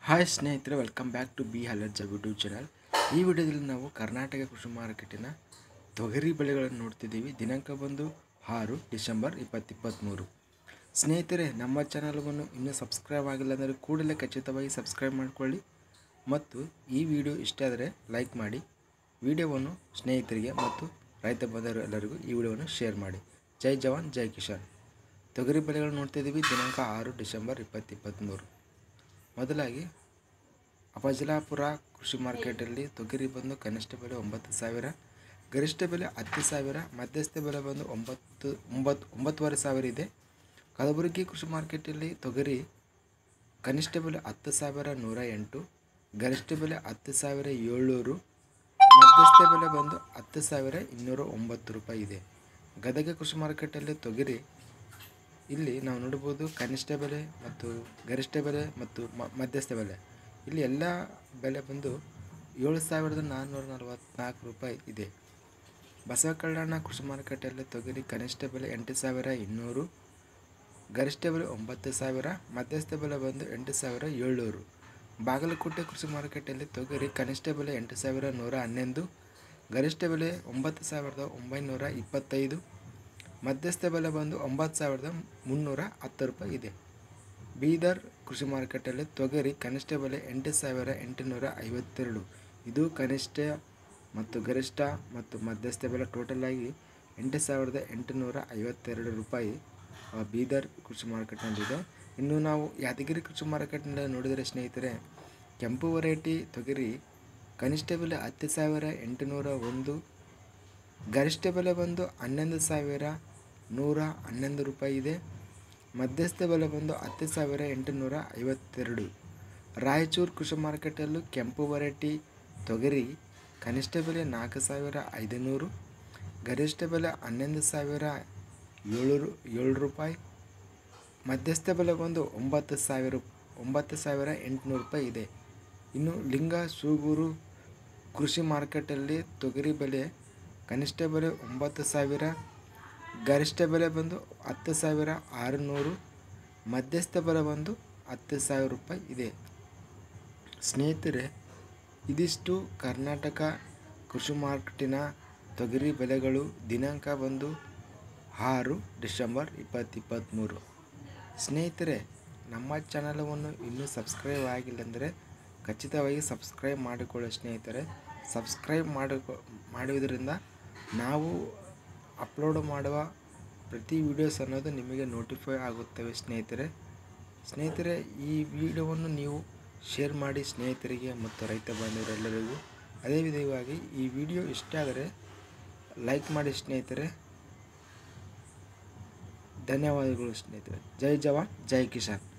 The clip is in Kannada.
ಹಾಯ್ ಸ್ನೇಹಿತರೆ ವೆಲ್ಕಮ್ ಬ್ಯಾಕ್ ಟು ಬಿ ಹಲರ್ಜ ಯೂಟ್ಯೂಬ್ ಚಾನಲ್ ಈ ವಿಡಿಯೋದಲ್ಲಿ ನಾವು ಕರ್ನಾಟಕ ಕೃಷಿ ಮಾರುಕಟ್ಟಿನ ತೊಗರಿ ಬೆಳೆಗಳನ್ನು ನೋಡ್ತಿದ್ದೀವಿ ದಿನಾಂಕ ಬಂದು ಆರು ಡಿಸೆಂಬರ್ ಇಪ್ಪತ್ತಿಪ್ಪತ್ತ್ಮೂರು ಸ್ನೇಹಿತರೆ ನಮ್ಮ ಚಾನಲ್ವನ್ನು ಇನ್ನೂ ಸಬ್ಸ್ಕ್ರೈಬ್ ಆಗಿಲ್ಲ ಅಂದರೆ ಕೂಡಲೇ ಖಚಿತವಾಗಿ ಸಬ್ಸ್ಕ್ರೈಬ್ ಮಾಡಿಕೊಳ್ಳಿ ಮತ್ತು ಈ ವಿಡಿಯೋ ಇಷ್ಟ ಆದರೆ ಲೈಕ್ ಮಾಡಿ ವಿಡಿಯೋವನ್ನು ಸ್ನೇಹಿತರಿಗೆ ಮತ್ತು ರೈತ ಬಂಧುರು ಎಲ್ಲರಿಗೂ ಈ ವಿಡಿಯೋವನ್ನು ಶೇರ್ ಮಾಡಿ ಜೈ ಜವಾನ್ ಜೈ ಕಿಶಾನ್ ತೊಗರಿ ಬೆಳೆಗಳು ನೋಡ್ತಿದ್ದೀವಿ ದಿನಾಂಕ ಆರು ಡಿಸೆಂಬರ್ ಇಪ್ಪತ್ತಿಪ್ಪತ್ತ್ಮೂರು ಮೊದಲಾಗಿ ಅಫಜಲಾಪುರ ಕೃಷಿ ಮಾರ್ಕೆಟಲ್ಲಿ ತೊಗರಿ ಬಂದು ಕನಿಷ್ಠ ಬೆಲೆ ಒಂಬತ್ತು ಸಾವಿರ ಗರಿಷ್ಠ ಬೆಲೆ ಹತ್ತು ಸಾವಿರ ಮಧ್ಯಸ್ಥ ಬೆಲೆ ಬಂದು ಒಂಬತ್ತು ಒಂಬತ್ತು ಒಂಬತ್ತುವರೆ ಸಾವಿರ ಇದೆ ಕಲಬುರಗಿ ಕೃಷಿ ಮಾರ್ಕೆಟಲ್ಲಿ ತೊಗರಿ ಕನಿಷ್ಠ ಬೆಲೆ ಹತ್ತು ಸಾವಿರ ನೂರ ಎಂಟು ಗರಿಷ್ಠ ಬೆಲೆ ಹತ್ತು ಸಾವಿರ ಏಳ್ನೂರು ಮಧ್ಯಸ್ಥ ಬೆಲೆ ಬಂದು ಹತ್ತು ಸಾವಿರ ಇನ್ನೂರ ಒಂಬತ್ತು ರೂಪಾಯಿ ಇದೆ ಗದಗ ಕೃಷಿ ಮಾರ್ಕೆಟಲ್ಲಿ ತೊಗರಿ ಇಲ್ಲಿ ನಾವು ನೋಡ್ಬೋದು ಕನಿಷ್ಠ ಬೆಲೆ ಮತ್ತು ಗರಿಷ್ಠ ಬೆಲೆ ಮತ್ತು ಮ- ಮಧ್ಯಸ್ಥ ಬೆಲೆ ಇಲ್ಲಿ ಎಲ್ಲ ಬೆಲೆ ಬಂದು ಏಳು ಸಾವಿರದ ನಾನ್ನೂರ ನಲವತ್ತ್ನಾಲ್ಕು ರೂಪಾಯಿ ಇದೆ ಬಸವ ಕಲ್ಯಾಣ ಕೃಷಿ ಮಾರುಕಟ್ಟೆಯಲ್ಲಿ ತೊಗರಿ ಕನಿಷ್ಠ ಬೆಲೆ ಎಂಟು ಸಾವಿರ ಇನ್ನೂರು ಗರಿಷ್ಠ ಬೆಲೆ ಒಂಬತ್ತು ಸಾವಿರ ಮಧ್ಯಸ್ಥ ಬೆಲೆ ಬಂದು ಎಂಟು ಸಾವಿರ ಏಳ್ನೂರು ಬಾಗಲಕೋಟೆ ಕೃಷಿ ಮಾರುಕಟ್ಟೆಯಲ್ಲಿ ತೊಗರಿ ಕನಿಷ್ಠ ಬೆಲೆ ಎಂಟು ಸಾವಿರ ನೂರ ಹನ್ನೊಂದು ಗರಿಷ್ಠ ಬೆಲೆ ಒಂಬತ್ತು ಸಾವಿರದ ಒಂಬೈನೂರ ಇಪ್ಪತ್ತೈದು ಮಧ್ಯಸ್ಥ ಬೆಲೆ ಬಂದು ಒಂಬತ್ತು ಸಾವಿರದ ಮುನ್ನೂರ ಹತ್ತು ರೂಪಾಯಿ ಇದೆ ಬೀದರ್ ಕೃಷಿ ಮಾರುಕಟ್ಟೆಯಲ್ಲಿ ತೊಗರಿ ಕನಿಷ್ಠ ಬೆಲೆ ಎಂಟು ಸಾವಿರ ಎಂಟುನೂರ ಐವತ್ತೆರಡು ಇದು ಕನಿಷ್ಠ ಮತ್ತು ಗರಿಷ್ಠ ಮತ್ತು ಮಧ್ಯಸ್ಥ ಬೆಲೆ ಟೋಟಲ್ ಆಗಿ ಎಂಟು ಸಾವಿರದ ಎಂಟುನೂರ ಐವತ್ತೆರಡು ರೂಪಾಯಿ ಆ, ಬೀದರ್ ಕೃಷಿ ಮಾರುಕಟ್ಟೆನಲ್ಲಿದೆ ಇನ್ನು ನಾವು ಯಾದಗಿರಿ ಕೃಷಿ ಮಾರುಕಟ್ಟೆನಲ್ಲಿ ನೋಡಿದರೆ ಸ್ನೇಹಿತರೆ ಕೆಂಪು ವೆರೈಟಿ ತೊಗರಿ ಕನಿಷ್ಠ ಬೆಲೆ ಹತ್ತು ಸಾವಿರ ಎಂಟುನೂರ ಒಂದು ಗರಿಷ್ಠ ಬೆಲೆ ಬಂದು ಹನ್ನೊಂದು ಸಾವಿರ ನೂರ ಹನ್ನೊಂದು ರೂಪಾಯಿ ಇದೆ ಮಧ್ಯಸ್ಥ ಬೆಲೆ ಬಂದು ಹತ್ತು ಸಾವಿರ ಎಂಟುನೂರ ಐವತ್ತೆರಡು ರಾಯಚೂರು ಕೃಷಿ ಮಾರ್ಕೆಟಲ್ಲೂ ಕೆಂಪು ವೆರೈಟಿ ತೊಗರಿ ಕನಿಷ್ಠ ಬೆಲೆ ನಾಲ್ಕು ಸಾವಿರ ಐದುನೂರು ಗರಿಷ್ಠ ಬೆಲೆ ಹನ್ನೊಂದು ಸಾವಿರ ಏಳು ಏಳು ರೂಪಾಯಿ ಮಧ್ಯಸ್ಥ ಬೆಲೆ ಬಂದು ಒಂಬತ್ತು ಸಾವಿರ ಒಂಬತ್ತು ಸಾವಿರ ಎಂಟುನೂರು ರೂಪಾಯಿ ಇದೆ ಇನ್ನು ಲಿಂಗ ಸೂಗೂರು ಕೃಷಿ ಮಾರ್ಕೆಟಲ್ಲಿ ತೊಗರಿ ಬೆಲೆ ಕನಿಷ್ಠ ಬೆಲೆ ಒಂಬತ್ತು ಸಾವಿರ ಗರಿಷ್ಠ ಬೆಲೆ ಬಂದು ಹತ್ತು ಸಾವಿರ ಆರುನೂರು ಮಧ್ಯಸ್ಥ ಬೆಲೆ ಬಂದು ಹತ್ತು ಸಾವಿರ ರೂಪಾಯಿ ಇದೆ ಸ್ನೇಹಿತರೆ ಇದಿಷ್ಟು ಕರ್ನಾಟಕ ಕೃಷಿ ಮಾರ್ಕೆಟಿನ ತೊಗರಿ ಬೆಲೆಗಳು ದಿನಾಂಕ ಬಂದು ಆರು ಡಿಸೆಂಬರ್ ಇಪ್ಪತ್ತಿಪ್ಪತ್ತ್ಮೂರು ಸ್ನೇಹಿತರೆ ನಮ್ಮ ಚಾನಲವನ್ನು ಇನ್ನೂ ಸಬ್ಸ್ಕ್ರೈಬ್ ಆಗಿಲ್ಲಂದರೆ ಖಚಿತವಾಗಿ ಸಬ್ಸ್ಕ್ರೈಬ್ ಮಾಡಿಕೊಳ್ಳಿ ಸ್ನೇಹಿತರೆ ಸಬ್ಸ್ಕ್ರೈಬ್ ಮಾಡಿಕೊ ಮಾಡುವುದರಿಂದ ನಾವು ಅಪ್ಲೋಡ್ ಮಾಡುವ ಪ್ರತಿ ವಿಡಿಯೋಸ್ ಅನ್ನೋದು ನಿಮಗೆ ನೋಟಿಫೈ ಆಗುತ್ತವೆ ಸ್ನೇಹಿತರೆ ಸ್ನೇಹಿತರೆ ಈ ವಿಡಿಯೋವನ್ನು ನೀವು ಶೇರ್ ಮಾಡಿ ಸ್ನೇಹಿತರಿಗೆ ಮತ್ತು ರೈತ ಬಾಂಧವರೆಲ್ಲರಿಗೂ ಅದೇ ವಿಧವಾಗಿ ಈ ವಿಡಿಯೋ ಇಷ್ಟ ಆದರೆ ಲೈಕ್ ಮಾಡಿ ಸ್ನೇಹಿತರೆ ಧನ್ಯವಾದಗಳು ಸ್ನೇಹಿತರೆ ಜೈ ಜವಾನ್ ಜೈ ಕಿಸಾನ್